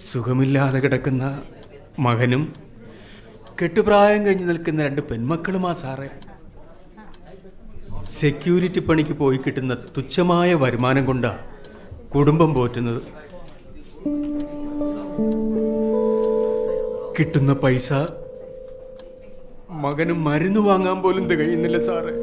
സുഖമില്ലാതെ കിടക്കുന്ന മകനും കെട്ടുപ്രായം കഴിഞ്ഞ് നിൽക്കുന്ന രണ്ട് പെൺമക്കളുമാ സാറേ സെക്യൂരിറ്റി പണിക്ക് പോയി കിട്ടുന്ന തുച്ഛമായ വരുമാനം കൊണ്ടാ കുടുംബം പോറ്റുന്നത് കിട്ടുന്ന പൈസ മകന് മരുന്ന് വാങ്ങാൻ പോലും തികയുന്നില്ല സാറേ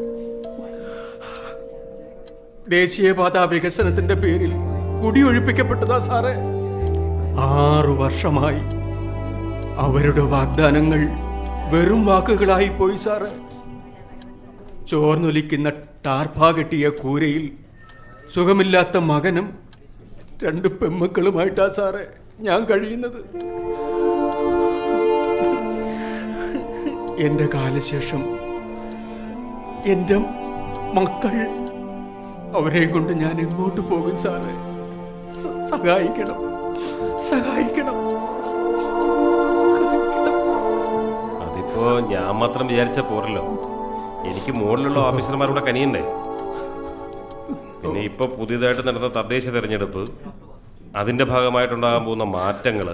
ദേശീയപാത വികസനത്തിന്റെ പേരിൽ കുടിയൊഴിപ്പിക്കപ്പെട്ടതാ സാറേ ആറു വർഷമായി അവരുടെ വാഗ്ദാനങ്ങൾ വെറും വാക്കുകളായി പോയി സാറേ ചോർന്നൊലിക്കുന്ന ടാർപ്പാ കെട്ടിയ കൂരയിൽ സുഖമില്ലാത്ത മകനും രണ്ട് പെമ്മക്കളുമായിട്ടാ സാറേ ഞാൻ കഴിയുന്നത് എന്റെ കാലശേഷം എന്റെ മക്കൾ അവരെയും കൊണ്ട് ഞാൻ എങ്ങോട്ട് പോകും സാറേ സ- സഹായിക്കണം സഹായിക്കണം അതിപ്പോ ഞാൻ മാത്രം വിചാരിച്ച പോരല്ലോ എനിക്ക് മുകളിലുള്ള ഓഫീസർമാരുടെ കനിയണ്ടേ പിന്നെ ഇപ്പൊ പുതിയതായിട്ട് നടന്ന തദ്ദേശ തെരഞ്ഞെടുപ്പ് അതിന്റെ ഭാഗമായിട്ടുണ്ടാകാൻ പോകുന്ന മാറ്റങ്ങള്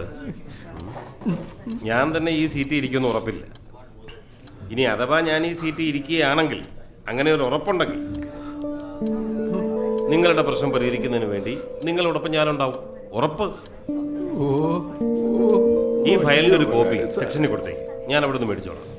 ഞാൻ തന്നെ ഈ സീറ്റ് ഇരിക്കുമെന്ന് ഉറപ്പില്ല ഇനി അഥവാ ഞാൻ ഈ സീറ്റ് ഇരിക്കുകയാണെങ്കിൽ അങ്ങനെ ഒരു ഉറപ്പുണ്ടെങ്കിൽ നിങ്ങളുടെ പ്രശ്നം പരിഹരിക്കുന്നതിന് വേണ്ടി നിങ്ങളോടൊപ്പം ഞാനുണ്ടാവും ഉറപ്പ് ഓ ഈ ഫയലിന്റെ ഒരു കോപ്പി സെക്ഷനിൽ കൊടുത്തേ ഞാൻ അവിടെ നിന്ന് മേടിച്ചോളാം